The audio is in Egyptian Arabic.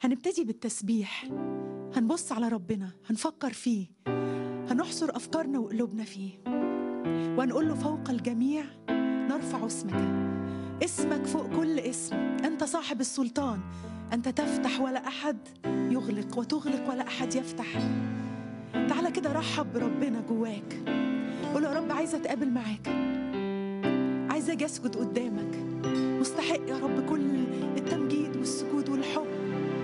هنبتدي بالتسبيح هنبص على ربنا هنفكر فيه هنحصر أفكارنا وقلوبنا فيه وهنقول له فوق الجميع نرفع اسمك اسمك فوق كل اسم أنت صاحب السلطان أنت تفتح ولا أحد يغلق وتغلق ولا أحد يفتح تعالى كده رحب بربنا جواك قول له يا رب عايزة أتقابل معاك عايزة أجي أسجد قدامك مستحق يا رب كل التمجيد والسجود والحب